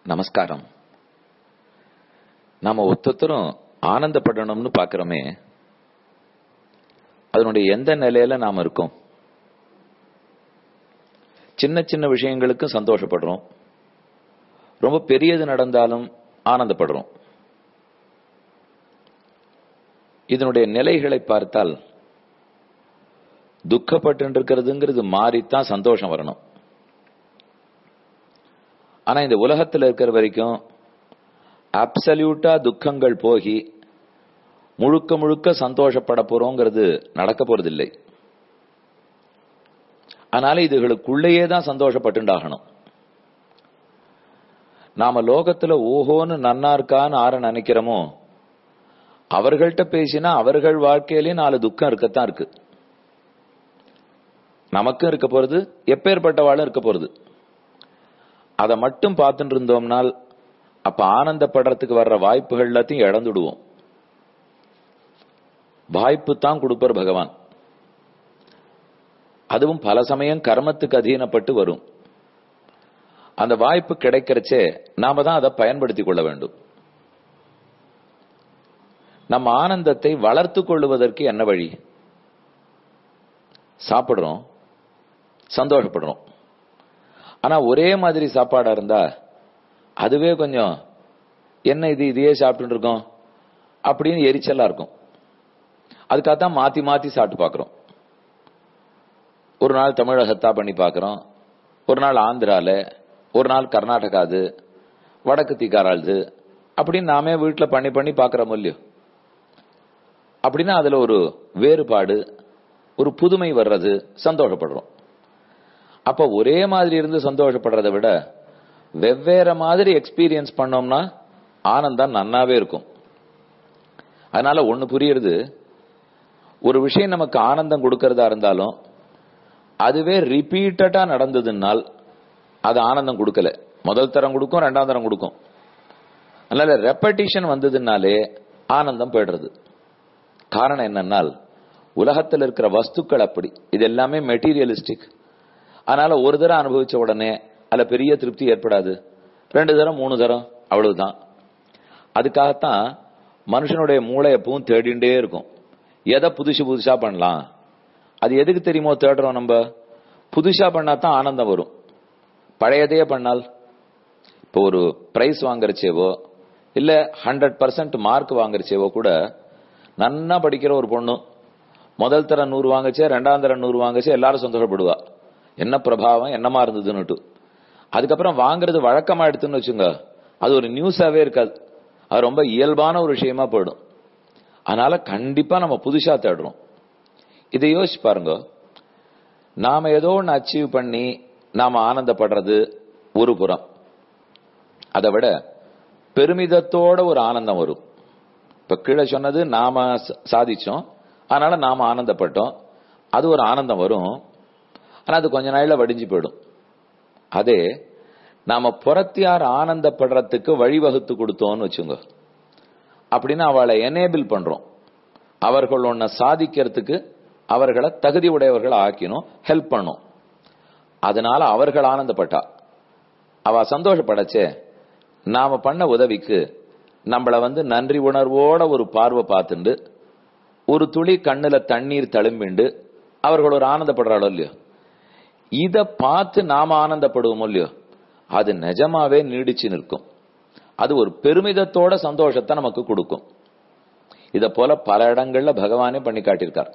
நமஸ்காரம் நாம ஒத்தொத்தரும் ஆனந்தப்படணும்னு பாக்குறோமே அதனுடைய எந்த நிலையில நாம இருக்கோம் சின்ன சின்ன விஷயங்களுக்கும் சந்தோஷப்படுறோம் ரொம்ப பெரியது நடந்தாலும் ஆனந்தப்படுறோம் இதனுடைய நிலைகளை பார்த்தால் துக்கப்பட்டு இருக்கிறதுங்கிறது மாறித்தான் சந்தோஷம் வரணும் ஆனா இந்த உலகத்தில் இருக்கிற வரைக்கும் அப்சல்யூட்டா துக்கங்கள் போகி முழுக்க முழுக்க சந்தோஷப்பட போறோங்கிறது நடக்க போறதில்லை அதனால இதுகளுக்குள்ளேயே தான் சந்தோஷப்பட்டுண்டாகணும் நாம லோகத்துல ஓஹோன்னு நன்னா இருக்கான்னு ஆற நினைக்கிறோமோ அவர்கள்ட்ட பேசினா அவர்கள் வாழ்க்கையிலேயே நாலு துக்கம் இருக்கத்தான் இருக்கு நமக்கும் இருக்க போறது எப்பேற்பட்டவாளும் இருக்க போறது அதை மட்டும் பார்த்துட்டு இருந்தோம்னால் அப்ப ஆனந்தப்படுறதுக்கு வர்ற வாய்ப்புகள் எல்லாத்தையும் இழந்துடுவோம் வாய்ப்பு தான் கொடுப்பார் பகவான் அதுவும் பல சமயம் கர்மத்துக்கு அதீனப்பட்டு வரும் அந்த வாய்ப்பு கிடைக்கிறச்சே நாம தான் அதை பயன்படுத்திக் கொள்ள வேண்டும் நம்ம ஆனந்தத்தை வளர்த்து கொள்ளுவதற்கு என்ன வழி சாப்பிடுறோம் சந்தோஷப்படுறோம் ஆனா ஒரே மாதிரி சாப்பாடா இருந்தா அதுவே கொஞ்சம் என்ன இது இதையே சாப்பிட்டு இருக்கோம் அப்படின்னு எரிச்சலா இருக்கும் அதுக்காகத்தான் மாத்தி மாத்தி சாப்பிட்டு பாக்குறோம் ஒரு நாள் தமிழகத்தா பண்ணி பாக்குறோம் ஒரு நாள் ஆந்திரால ஒரு நாள் கர்நாடகாது வடக்கு தீக்காராளுது அப்படின்னு நாமே வீட்டில் பண்ணி பண்ணி பாக்குறோம் இல்லையோ அப்படின்னா அதுல ஒரு வேறுபாடு ஒரு புதுமை வர்றது சந்தோஷப்படுறோம் அப்ப ஒரே மாதிரி இருந்து சந்தோஷப்படுறதை விட வெவ்வேறு மாதிரி எக்ஸ்பீரியன்ஸ் பண்ணோம்னா ஆனந்தம் நன்னாவே இருக்கும் அதனால ஒண்ணு புரியுறது ஒரு விஷயம் நமக்கு ஆனந்தம் கொடுக்கறதா இருந்தாலும் அதுவே ரிப்பீட்டடா நடந்ததுனால் அது ஆனந்தம் கொடுக்கல முதல் தரம் கொடுக்கும் ரெண்டாம் தரம் கொடுக்கும் அதனால ரெப்படிஷன் வந்ததுனாலே ஆனந்தம் போயிடுறது காரணம் என்னன்னால் உலகத்தில் இருக்கிற வஸ்துக்கள் அப்படி இது எல்லாமே மெட்டீரியலிஸ்டிக் அதனால ஒரு தரம் அனுபவிச்ச உடனே அதுல பெரிய திருப்தி ஏற்படாது ரெண்டு தரம் மூணு தரம் அவ்வளவுதான் அதுக்காகத்தான் மனுஷனுடைய மூளை எப்பவும் தேடிண்டே இருக்கும் எதை புதுசு புதுசா பண்ணலாம் அது எதுக்கு தெரியுமோ தேடுறோம் நம்ம புதுசா பண்ணா தான் ஆனந்தம் வரும் பழையதையே பண்ணால் இப்போ ஒரு பிரைஸ் வாங்குறச்சேவோ இல்ல ஹண்ட்ரட் பர்சன்ட் மார்க் வாங்குறச்சேவோ கூட நன்னா படிக்கிற ஒரு பொண்ணு முதல் தர நூறு வாங்கச்சே ரெண்டாம் தர நூறு வாங்கச்சே எல்லாரும் சந்தோஷப்படுவா என்ன பிரபாவம் என்னமா இருந்ததுன்னுட்டு அதுக்கப்புறம் வாங்குறது வழக்கமா எடுத்துன்னு வச்சுங்க அது ஒரு நியூஸாவே இருக்காது அது ரொம்ப இயல்பான ஒரு விஷயமா போயிடும் அதனால கண்டிப்பா நம்ம புதுசா தேடுறோம் இதை யோசிச்சு பாருங்க நாம ஏதோ ஒன்று அச்சீவ் பண்ணி நாம ஆனந்தப்படுறது ஒரு புறம் அதை விட பெருமிதத்தோட ஒரு ஆனந்தம் வரும் இப்ப கீழே சொன்னது நாம சாதிச்சோம் அதனால நாம ஆனந்தப்பட்டோம் அது ஒரு ஆனந்தம் வரும் ஆனா அது கொஞ்ச நாள்ல வடிஞ்சு போயிடும் அதே நாம புறத்தியார் ஆனந்தப்படுறதுக்கு வழிவகுத்து கொடுத்தோம்னு வச்சுங்க அப்படின்னு அவளை எனேபிள் பண்றோம் அவர்கள் ஒன்ன சாதிக்கிறதுக்கு அவர்களை தகுதி உடையவர்கள் ஆக்கினோம் ஹெல்ப் பண்ணும் அதனால அவர்கள் ஆனந்தப்பட்டா அவ சந்தோஷப்படச்சே நாம பண்ண உதவிக்கு நம்மள வந்து நன்றி உணர்வோட ஒரு பார்வை பார்த்துண்டு ஒரு துளி கண்ணுல தண்ணீர் தழும்பிண்டு அவர்கள் ஒரு ஆனந்தப்படுறாளோ இல்லையோ இத பார்த்து நாம ஆனந்தப்படுவோம் இல்லையோ அது நிஜமாவே நீடிச்சு நிற்கும் அது ஒரு பெருமிதத்தோட சந்தோஷத்தை நமக்கு கொடுக்கும் இத போல பல இடங்கள்ல பகவானே பண்ணி காட்டியிருக்கார்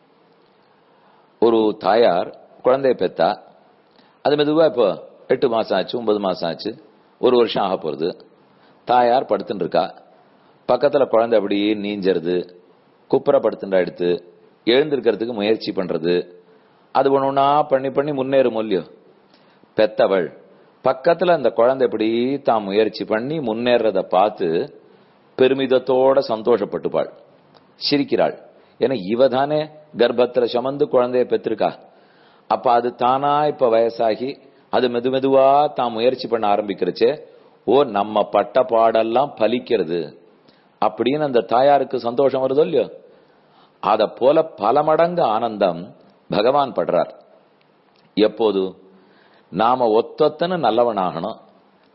ஒரு தாயார் குழந்தைய பெத்தா அது மெதுவா இப்போ எட்டு மாசம் ஆச்சு ஒன்பது மாசம் ஆச்சு ஒரு வருஷம் ஆக போறது தாயார் படுத்துட்டு இருக்கா பக்கத்துல குழந்தை அப்படியே நீஞ்சறது குப்புற படுத்துட்டா எடுத்து எழுந்திருக்கிறதுக்கு முயற்சி பண்றது அது ஒண்ணு பண்ணி பண்ணி முன்னேறும் இல்லையோ பெத்தவள் பக்கத்துல அந்த குழந்தை இப்படி தான் முயற்சி பண்ணி முன்னேறத பார்த்து பெருமிதத்தோட சந்தோஷப்பட்டுப்பாள் சிரிக்கிறாள் ஏன்னா இவ தானே கர்ப்பத்துல சுமந்து குழந்தைய பெற்றிருக்கா அப்ப அது தானா இப்ப வயசாகி அது மெது மெதுவா தான் முயற்சி பண்ண ஆரம்பிக்கிறச்சே ஓ நம்ம பட்ட பாடெல்லாம் பலிக்கிறது அப்படின்னு அந்த தாயாருக்கு சந்தோஷம் வருதோ இல்லையோ அத போல பல மடங்கு ஆனந்தம் பகவான் படுறார் எப்போது நாம ஒத்தொத்தன்னு நல்லவனாகணும்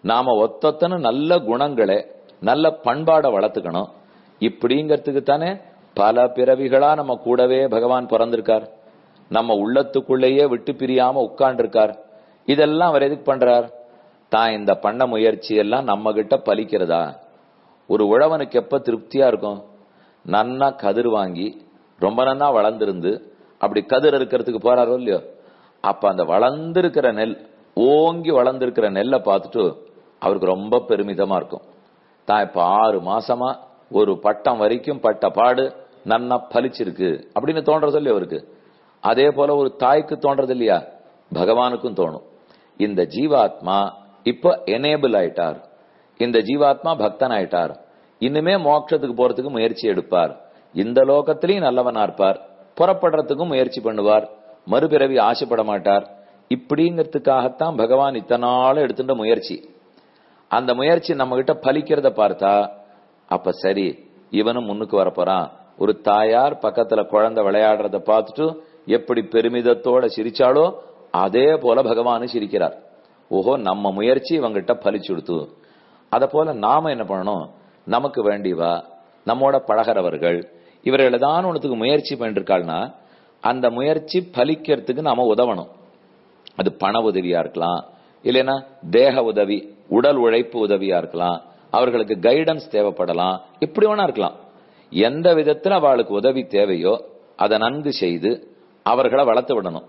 நாம ஒத்தொத்தன நல்ல குணங்களை நல்ல பண்பாடை வளர்த்துக்கணும் இப்படிங்கிறதுக்கு தானே பல பிறவிகளா நம்ம கூடவே பகவான் பிறந்திருக்கார் நம்ம உள்ளத்துக்குள்ளேயே விட்டு பிரியாம உட்கார்ந்துருக்கார் இதெல்லாம் அவர் எதுக்கு பண்றார் தான் இந்த பண்ண முயற்சி எல்லாம் நம்ம கிட்ட பலிக்கிறதா ஒரு உழவனுக்கு எப்ப திருப்தியா இருக்கும் நன்னா கதிர் வாங்கி ரொம்ப நன்னா வளர்ந்திருந்து அப்படி கதிர் இருக்கிறதுக்கு போறாரோ இல்லையோ அப்ப அந்த வளர்ந்திருக்கிற நெல் ஓங்கி வளர்ந்திருக்கிற நெல்லை பார்த்துட்டு அவருக்கு ரொம்ப பெருமிதமா இருக்கும் தான் இப்ப ஆறு மாசமா ஒரு பட்டம் வரைக்கும் பட்ட பாடு நன்னா பலிச்சிருக்கு அப்படின்னு தோன்றது இல்லையா அவருக்கு அதே போல ஒரு தாய்க்கு தோன்றது இல்லையா பகவானுக்கும் தோணும் இந்த ஜீவாத்மா இப்ப எனேபிள் ஆயிட்டார் இந்த ஜீவாத்மா பக்தன் ஆயிட்டார் இன்னுமே மோட்சத்துக்கு போறதுக்கு முயற்சி எடுப்பார் இந்த லோகத்திலையும் நல்லவனா இருப்பார் புறப்படுறதுக்கும் முயற்சி பண்ணுவார் மறுபிறவி ஆசைப்பட மாட்டார் இப்படிங்கிறதுக்காகத்தான் பகவான் இத்தனை நாள் எடுத்துட்ட முயற்சி அந்த முயற்சி நம்ம கிட்ட பலிக்கிறத பார்த்தா அப்ப சரி இவனும் முன்னுக்கு வரப்போறான் ஒரு தாயார் பக்கத்துல குழந்தை விளையாடுறத பார்த்துட்டு எப்படி பெருமிதத்தோட சிரிச்சாலோ அதே போல பகவானு சிரிக்கிறார் ஓஹோ நம்ம முயற்சி இவங்கிட்ட பலிச்சுடுத்து அத போல நாம என்ன பண்ணணும் நமக்கு வேண்டிவா நம்மோட பழகிறவர்கள் இவர்கள் ஏதாவது ஒன்றுத்துக்கு முயற்சி பண்ணிருக்காள்னா அந்த முயற்சி பலிக்கிறதுக்கு நாம உதவணும் அது பண உதவியா இருக்கலாம் இல்லைன்னா தேக உதவி உடல் உழைப்பு உதவியா இருக்கலாம் அவர்களுக்கு கைடன்ஸ் தேவைப்படலாம் எப்படி வேணா இருக்கலாம் எந்த விதத்துல அவளுக்கு உதவி தேவையோ அதை நன்கு செய்து அவர்களை வளர்த்து விடணும்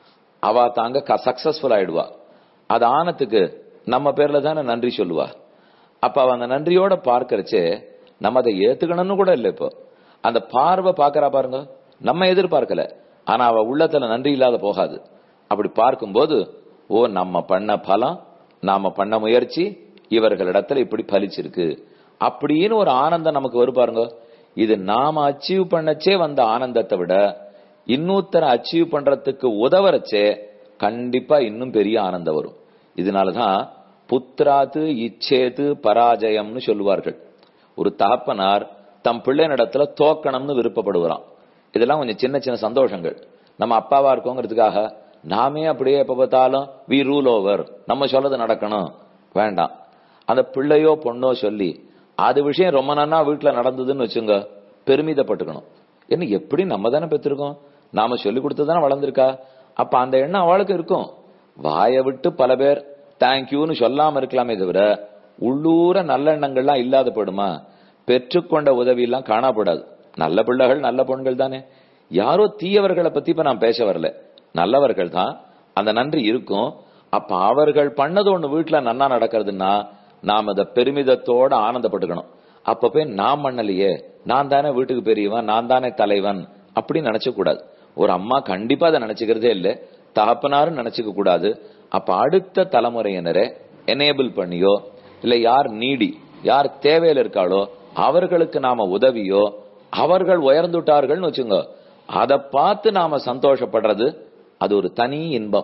அவ தாங்க சக்சஸ்ஃபுல் ஆயிடுவா அது ஆனத்துக்கு நம்ம பேர்ல தானே நன்றி சொல்லுவா அப்ப அவ அந்த நன்றியோட பார்க்கறச்சே நம்ம அதை ஏத்துக்கணும்னு கூட இல்லை இப்போ அந்த பார்வை பாக்குறா பாருங்க நம்ம எதிர்பார்க்கல ஆனா அவ உள்ளத்துல நன்றி இல்லாத போகாது அப்படி பார்க்கும்போது ஓ நம்ம பண்ண பலம் நாம பண்ண முயற்சி இவர்களிடத்துல இப்படி பலிச்சிருக்கு அப்படின்னு ஒரு ஆனந்தம் நமக்கு வரும் பாருங்க இது நாம அச்சீவ் பண்ணச்சே வந்த ஆனந்தத்தை விட இன்னொருத்தரை அச்சீவ் பண்றதுக்கு உதவறச்சே கண்டிப்பா இன்னும் பெரிய ஆனந்தம் வரும் இதனாலதான் புத்திராத்து இச்சேது பராஜயம்னு சொல்லுவார்கள் ஒரு தகப்பனார் தம் பிள்ளைனிடத்துல தோக்கணும்னு விருப்பப்படுவாராம் இதெல்லாம் கொஞ்சம் சின்ன சின்ன சந்தோஷங்கள் நம்ம அப்பாவா இருக்கோங்கிறதுக்காக நாமே அப்படியே எப்ப பார்த்தாலும் வி ரூல் ஓவர் நம்ம சொல்லது நடக்கணும் வேண்டாம் அந்த பிள்ளையோ பொண்ணோ சொல்லி அது விஷயம் ரொம்ப நன்னா வீட்டுல நடந்ததுன்னு வச்சுங்க பெருமிதப்பட்டுக்கணும் என்ன எப்படி நம்ம தானே பெற்றிருக்கோம் நாம சொல்லி கொடுத்ததானே வளர்ந்திருக்கா அப்ப அந்த எண்ணம் அவளுக்கு இருக்கும் வாயை விட்டு பல பேர் தேங்க்யூன்னு சொல்லாம இருக்கலாமே தவிர உள்ளூர நல்லெண்ணங்கள்லாம் இல்லாத போடுமா பெற்றுக்கொண்ட உதவி எல்லாம் காணாப்படாது நல்ல பிள்ளைகள் நல்ல பொண்கள் தானே யாரோ தீயவர்களை பத்தி இப்ப நான் பேச வரல நல்லவர்கள் தான் அந்த நன்றி இருக்கும் அப்ப அவர்கள் பண்ணது ஒண்ணு வீட்டுல நன்னா நடக்கிறதுன்னா நாம் அதை பெருமிதத்தோட ஆனந்தப்பட்டுக்கணும் அப்ப போய் நான் பண்ணலையே நான் தானே வீட்டுக்கு பெரியவன் நான் தானே தலைவன் அப்படின்னு நினைச்ச கூடாது ஒரு அம்மா கண்டிப்பா அதை நினைச்சுக்கிறதே இல்லை தகப்பனாரும் நினைச்சுக்க கூடாது அப்ப அடுத்த தலைமுறையினரை எனேபிள் பண்ணியோ இல்ல யார் நீடி யார் தேவையில இருக்காளோ அவர்களுக்கு நாம உதவியோ அவர்கள் உயர்ந்துட்டார்கள்னு வச்சுங்க அதை பார்த்து நாம சந்தோஷப்படுறது அது ஒரு தனி இன்பம்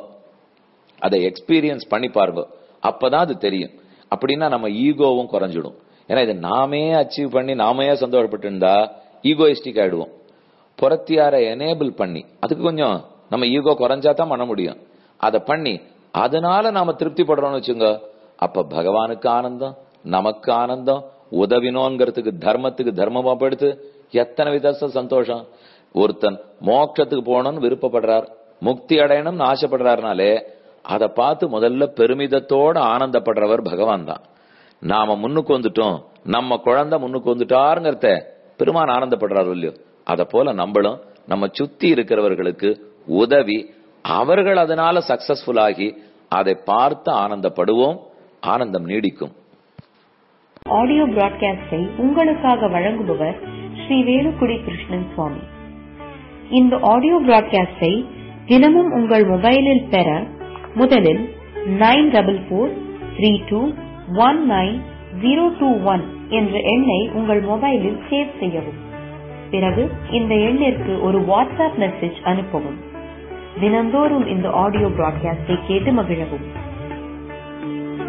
அதை எக்ஸ்பீரியன்ஸ் பண்ணி பாருங்க அப்பதான் அது தெரியும் அப்படின்னா நம்ம ஈகோவும் குறைஞ்சிடும் ஏன்னா இது நாமே அச்சீவ் பண்ணி நாமே சந்தோஷப்பட்டு இருந்தா ஈகோயிஸ்டிக் ஆயிடுவோம் புறத்தியார எனேபிள் பண்ணி அதுக்கு கொஞ்சம் நம்ம ஈகோ குறைஞ்சா தான் பண்ண முடியும் அதை பண்ணி அதனால நாம திருப்தி படுறோம்னு வச்சுங்க அப்ப பகவானுக்கு ஆனந்தம் நமக்கு ஆனந்தம் உதவினோங்கிறதுக்கு தர்மத்துக்கு தர்மமா படுத்து எத்தனை வித சந்தோஷம் ஒருத்தன் மோட்சத்துக்கு போகணும்னு விருப்பப்படுறார் முக்தி அடையணும்னு ஆசைப்படுறாருனாலே அதை பார்த்து முதல்ல பெருமிதத்தோட ஆனந்தப்படுறவர் பகவான் தான் நாம முன்னுக்கு வந்துட்டோம் நம்ம குழந்தை முன்னுக்கு வந்துட்டாருங்கிறத பெருமான் ஆனந்தப்படுறாரு இல்லையோ அத போல நம்மளும் நம்ம சுத்தி இருக்கிறவர்களுக்கு உதவி அவர்கள் அதனால சக்சஸ்ஃபுல் ஆகி அதை பார்த்து ஆனந்தப்படுவோம் ஆனந்தம் நீடிக்கும் ஆடியோ பிராட்காஸ்டை உங்களுக்காக வழங்குபவர் ஸ்ரீ வேலுக்குடி கிருஷ்ணன் சுவாமி இந்த ஆடியோ பிராட்காஸ்டை தினமும் உங்கள் மொபைலில் பெற முதலில் nine double four three two one nine zero two one என்ற எண்ணை உங்கள் மொபைலில் சேவ் செய்யவும் பிறகு இந்த எண்ணிற்கு ஒரு வாட்ஸ்அப் மெசேஜ் அனுப்பவும் தினந்தோறும் இந்த ஆடியோ பிராட்காஸ்டை கேட்டு மகிழவும்